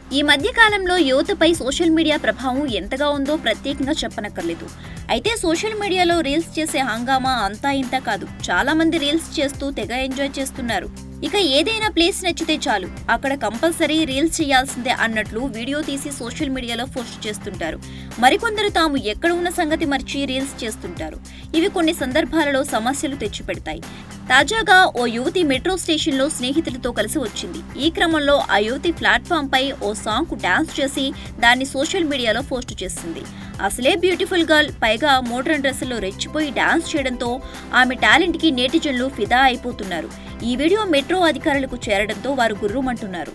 ఈ మధ్య కాలంలో యువతపై సోషల్ మీడియా ప్రభావం ఎంతగా ఉందో ప్రత్యేకంగా చెప్పనక్కర్లేదు అయితే సోషల్ మీడియాలో రీల్స్ చేసే హంగామా అంతా ఇంత కాదు చాలా మంది రీల్స్ చేస్తూ తెగ ఎంజాయ్ చేస్తున్నారు ఇక ఏదైనా ప్లేస్ నచ్చితే చాలు అక్కడ కంపల్సరీ రీల్స్ చేయాల్సిందే అన్నట్లు వీడియో తీసి సోషల్ మీడియాలో పోస్ట్ చేస్తుంటారు మరికొందరు తాము ఎక్కడ ఉన్న సంగతి మర్చి రీల్స్ చేస్తుంటారు ఇవి కొన్ని సందర్భాలలో సమస్యలు తెచ్చిపెడతాయి తాజాగా ఓ యువతి మెట్రో స్టేషన్లో స్నేహితులతో కలిసి వచ్చింది ఈ క్రమంలో ఆ యువతి ప్లాట్ఫామ్ పై ఓ సాంగ్ కు డాన్స్ చేసి దాన్ని సోషల్ మీడియాలో పోస్ట్ చేసింది అసలే బ్యూటిఫుల్ గర్ల్ పైగా మోడ్రన్ డ్రెస్సులో రెచ్చిపోయి డాన్స్ చేయడంతో ఆమె టాలెంట్ కి నేటిజన్లు ఫిదా అయిపోతున్నారు ఈ వీడియో మెట్రో అధికారులకు చేరడంతో వారు గుర్రుమంటున్నారు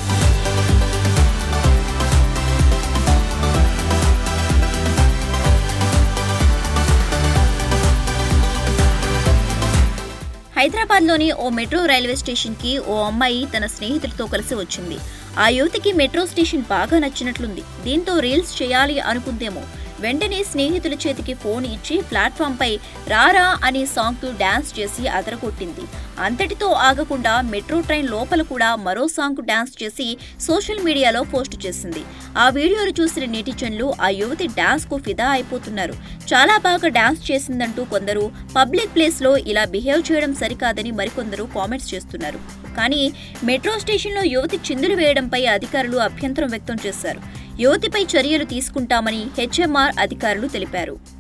హైదరాబాద్లోని ఓ మెట్రో రైల్వే స్టేషన్కి ఓ అమ్మాయి తన స్నేహితులతో కలిసి వచ్చింది ఆ యువతికి మెట్రో స్టేషన్ బాగా నచ్చినట్లుంది దీంతో రీల్స్ చేయాలి అనుకుందేమో వెంటనే స్నేహితుల చేతికి ఫోన్ ఇచ్చి ప్లాట్ఫామ్ పై రారా అనే సాంగ్ కు డాన్స్ చేసి అదరగొట్టింది అంతటితో ఆగకుండా మెట్రో ట్రైన్ లోపల కూడా మరో సాంగ్ కు డాన్స్ చేసి సోషల్ మీడియాలో పోస్ట్ చేసింది ఆ వీడియోను చూసిన నెటిజన్లు ఆ యువతి డాన్స్ కు ఫిదా అయిపోతున్నారు చాలా బాగా డాన్స్ చేసిందంటూ కొందరు పబ్లిక్ ప్లేస్ లో ఇలా బిహేవ్ చేయడం సరికాదని మరికొందరు కామెంట్స్ చేస్తున్నారు కానీ మెట్రో స్టేషన్లో యువతి చిందులు వేయడంపై అధికారులు అభ్యంతరం వ్యక్తం చేశారు యువతిపై చర్యలు తీసుకుంటామని హెచ్ఎంఆర్ అధికారులు తెలిపారు